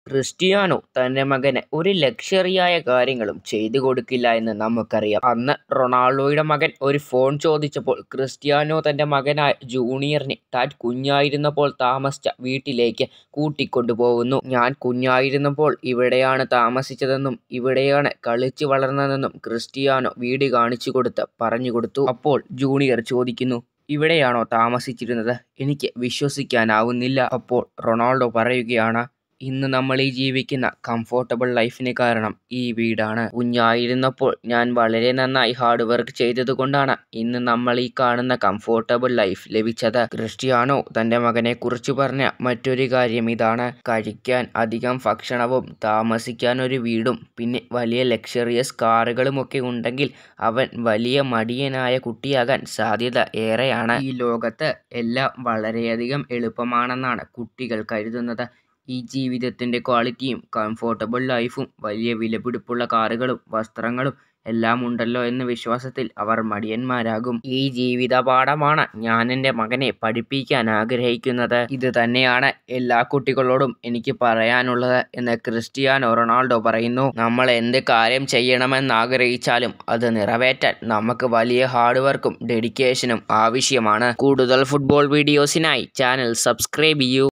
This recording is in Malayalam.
ക്രിസ്റ്റിയാനോ തന്റെ മകന് ഒരു ലക്ഷറിയായ കാര്യങ്ങളും ചെയ്തു കൊടുക്കില്ല എന്ന് നമുക്കറിയാം. അന്ന് റൊണാൾഡോയുടെ മകൻ ഒരു ഫോൺ ചോദിച്ചപ്പോൾ ക്രിസ്റ്റിയാനോ തന്റെ മകനായ ജൂനിയറിനെ താൻ കുഞ്ഞായിരുന്നപ്പോൾ താമസിച്ച വീട്ടിലേക്ക് കൂട്ടിക്കൊണ്ടുപോകുന്നു. "ഞാൻ കുഞ്ഞായിരുന്നപ്പോൾ ഇവിടെയാണ് താമസിച്ചതെന്നും ഇവിടെയാണ് കളിച്ചു വളർന്നതെന്നും ക്രിസ്റ്റിയാനോ വീട് കാണിച്ചുകൊടുത്ത് പറഞ്ഞുകൊടുത്തു. അപ്പോൾ ജൂനിയർ ചോദിക്കുന്നു "ഇവിടെയാണോ താമസിച്ചിരുന്നത്? എനിക്ക് വിശ്വസിക്കാനാവുന്നില്ല. " അപ്പോൾ റൊണാൾഡോ പറയുകയാണ് "ഇന്ന് നമ്മളീ ജീവിക്കുന്ന കംഫോർട്ടബിൾ ലൈഫിന് കാരണം ഈ വീടാണ്. കുഞ്ഞായിരുന്നപ്പോൾ ഞാൻ വളരെ നന്നായി ഹാർഡ് വർക്ക് ചെയ്തതുകൊണ്ടാണ് ഇന്ന് നമ്മളീ കാണുന്ന കംഫോർട്ടബിൾ ലൈഫ് ലഭിച്ചത്. " ക്രിസ്റ്റിയാനോ തന്റെ മകനെക്കുറിച്ചു പറഞ്ഞ മറ്റൊരു കാര്യം ഇതാണ്. കഴിക്കാൻ അധികം ഭക്ഷണവും താമസിക്കാൻ ഒരു വീടും പിന്നെ വലിയ ലക്ഷറിയസ് കാറുകളുമൊക്കെ ഉണ്ടെങ്കിൽ അവൻ വലിയ മടിയനായ കുട്ടിയാകാൻ സാധ്യത ഏറെയാണ്. ഈ ലോകത്ത് എല്ലാം വളരെയധികം എളുപ്പമാണെന്നാണ് കുട്ടികൾ കരുതുന്നത്. ഈ ജീവിതത്തിന്റെ ക്വാളിറ്റിയും കംഫോർട്ടബിൾ ലൈഫും വലിയ വിലപിടിപ്പുള്ള കാറുകളും വസ്ത്രങ്ങളും എല്ലാം ഉണ്ടല്ലോ എന്ന വിശ്വാസത്തിൽ അവർ മടിയന്മാരാകും. ഈ ജീവിതപാഠമാണ് ഞാനെന്റെ മകനെ പഠിപ്പിക്കാൻ ആഗ്രഹിക്കുന്നത്. ഇത് തന്നെയാണ് എല്ലാ കുട്ടികളോടും എനിക്ക് പറയാനുള്ളത് എന്ന് ക്രിസ്റ്റിയാനോ റൊണാൾഡോ പറയുന്നു. നമ്മൾ എന്ത് കാര്യം ചെയ്യണമെന്നാഗ്രഹിച്ചാലും അത് നിറവേറ്റാൻ നമുക്ക് വലിയ ഹാർഡ് വർക്കും ഡെഡിക്കേഷനും ആവശ്യമാണ്. കൂടുതൽ ഫുട്ബോൾ വീഡിയോസിനായി ചാനൽ സബ്സ്ക്രൈബ് ചെയ്യൂ.